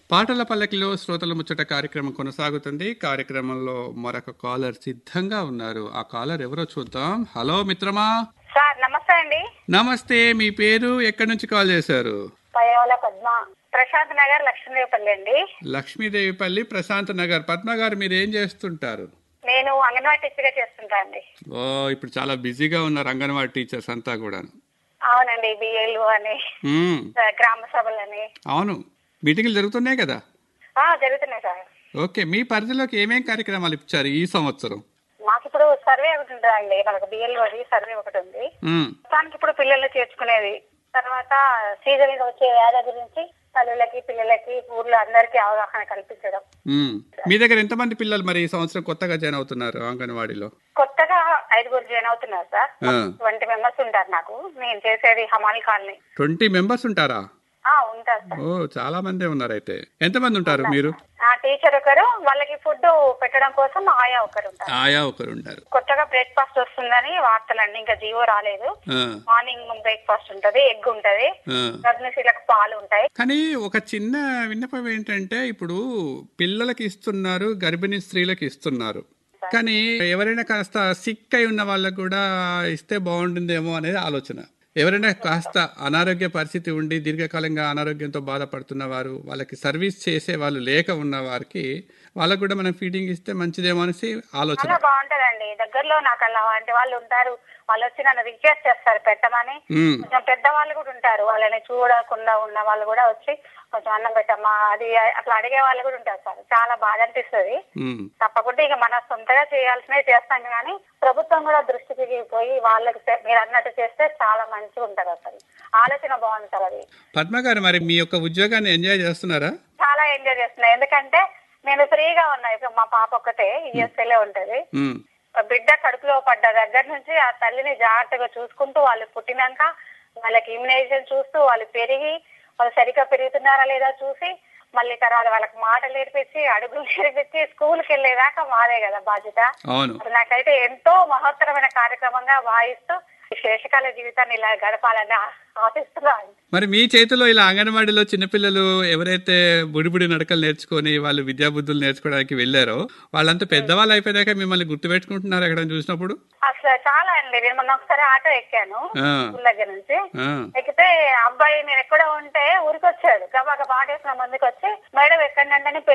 పాటల పల్లకిలో శ్రోతల ముచ్చట కార్యక్రమం కొనసాగుతుంది కార్యక్రమంలో మరొక కాలర్ సిద్ధంగా ఉన్నారు ఆ కాలర్ ఎవరో చూద్దాం హలో మిత్రమా సార్ నమస్తే అండి నమస్తే మీ పేరు ఎక్కడి నుంచి కాల్ చేశారు పయ్యవల పద్మ ప్రశాంత్ నగర్ లక్ష్మీదేవిపల్లి అండి లక్ష్మీదేవిపల్లి ప్రశాంత్ నగర్ పద్మ గారు మీరు ఏం చేస్తుంటారు నేను అంగన్వాడీ టీచర్గా చేస్తుంటా అండి ఓ ఇప్పుడు చాలా బిజీగా ఉన్నారు అంగన్వాడీ టీచర్స్ అంతా కూడా అవునండి బిఎల్ఓ అని మ్మ్. గ్రామ సభలని అవును మీటింగ్లు జరుగుతున్నాయి కదా ఆ, జరుగుతున్నాయి సార్ ఓకే మీ పరిధిలోకి ఏమేం కార్యక్రమాలు ఇచ్చారు ఈ సంవత్సరం మాకు ఇప్పుడు సర్వే ఒకటి ఉంటుందండి మనకు బిఎల్ఓది సర్వే ఒకటి ఉంది మ్మ్. దానికి ఇప్పుడు పిల్లలు చేర్చుకునేది తర్వాత సీజన్ గా వచ్చే వ్యాధి గురించి తల్లులకి పిల్లలకి ఊర్లో అందరికీ అవగాహన కల్పించడం మ్మ్. మీ దగ్గర ఎంతమంది పిల్లలు మరి ఈ సంవత్సరం కొత్తగా జాయిన్ అవుతున్నారు అంగన్వాడీలో కొత్తగా ఐదుగురు జాయిన్ అవుతున్నారు సార్ ఆ. ట్వంటీ మెంబర్స్ ఉంటారు నాకు నేను చేసేది హమాల్ కాలనీ ట్వంటీ మెంబర్స్ ఉంటారా ఆ, ఉంటారు సార్ ఓ చాలా మందే ఉన్నారు అయితే ఎంతమంది ఉంటారు మీరు ఆ టీచర్ ఒకరు వాళ్ళకి ఫుడ్ పెట్టడం కోసం ఆయా ఒకరు ఉంటారు ఆయా ఒకరు ఉంటారు కొత్తగా బ్రేక్ఫాస్ట్ వస్తుందని వార్తలండి ఇంకా జీవో రాలేదు ఆ, మార్నింగ్ బ్రేక్ఫాస్ట్ ఉంటది ఎగ్ ఉంటది ఆ. గర్భిణీలకు పాలు ఉంటాయి కానీ ఒక చిన్న విన్నపం ఏంటంటే ఇప్పుడు పిల్లలకి ఇస్తున్నారు గర్భిణీ స్త్రీలకు ఇస్తున్నారు కానీ ఎవరైనా కాస్త సిక్ అయి ఉన్న వాళ్ళకు కూడా ఇస్తే బాగుంటుందేమో అనేది ఆలోచన ఎవరైనా కాస్త అనారోగ్య పరిస్థితి ఉండి దీర్ఘకాలంగా అనారోగ్యంతో బాధపడుతున్న వారు వాళ్ళకి సర్వీస్ చేసే వాళ్ళు లేక ఉన్న వారికి వాళ్ళకు కూడా మనం ఫీడింగ్ ఇస్తే మంచిదేమో అనేసి ఆలోచన చాలా బాగుంటదండి దగ్గరలో నాకు అలా అలాంటి వాళ్ళు ఉంటారు వాళ్ళు వచ్చి నన్ను రిక్వెస్ట్ చేస్తారు పెట్టమని ఉమ్, కొంచెం పెద్ద వాళ్ళు కూడా ఉంటారు వాళ్ళని చూడకుండా ఉన్న వాళ్ళు కూడా వచ్చి కొంచెం అన్నం పెట్టమ్మా అది అట్లా అడిగే వాళ్ళు కూడా ఉంటారు సార్ చాలా బాధ అనిపిస్తుంది ఉమ్. తప్పకుండా ఇక మన సొంతగా చేయాల్సినవి చేస్తాం కానీ ప్రభుత్వం కూడా దృష్టికి పోయి వాళ్ళకి చే- మీరు అన్నట్టు చేస్తే చాలా మంచిగా ఉంటది అసలు ఆలోచన బాగుంది సార్ అది పద్మ గారు మరి మీ యొక్క ఉద్యోగాన్ని ఎంజాయ్ చేస్తున్నారా చాలా ఎంజాయ్ చేస్తున్నా ఎందుకంటే నేను ఫ్రీగా ఉన్నా ఇప్పుడు మా పాప ఒక్కతే ఈఎస్ఐలే ఉంటది ఉమ్, ఆ బిడ్డ కడుపులో పడ్డ దగ్గర నుంచి ఆ తల్లిని జాగ్రత్తగా చూసుకుంటూ వాళ్ళు పుట్టినాక వాళ్ళకి ఇమ్యునైజేషన్ చూస్తూ వాళ్ళు పెరిగి వాళ్ళు సరిగ్గా పెరుగుతున్నారా లేదా చూసి మళ్ళీ తర్వాత వాళ్ళకి మాటలు నేర్పించి అడుగులు నేర్పించి స్కూల్కి వెళ్ళేదాకా మాదే కదా బాధ్యత అవును అది నాకైతే ఎంతో మహత్తరమైన కార్యక్రమంగా భావిస్తూ ఈ శేషకాల జీవితాన్ని ఇలా గడపాలని ఆ- ఆశిస్తున్నాను మరి మీ చేతిలో ఇలా అంగన్వాడీలో చిన్నపిల్లలు ఎవరైతే బుడిబుడి నడకలు నేర్చుకొని వాళ్ళు విద్యాబుద్ధులు నేర్చుకోవడానికి వెళ్ళారో వాళ్ళంతా పెద్దవాళ్ళు అయిపోయాక మిమ్మల్ని గుర్తుపెట్టుకుంటున్నారు ఎక్కడ చూసినప్పుడు అసలు చాలా అండి నేను మొన్న ఒకసారి ఆటో ఎక్కాను ఆ, స్కూల్ దగ్గర నుంచి ఆ, ఎక్కితే అబ్బాయి నేను ఎక్కడ ఉంటే ఊరికి వచ్చాడు గబాగ పాటేసిన మందికి వచ్చి మేడం ఎక్కడంటే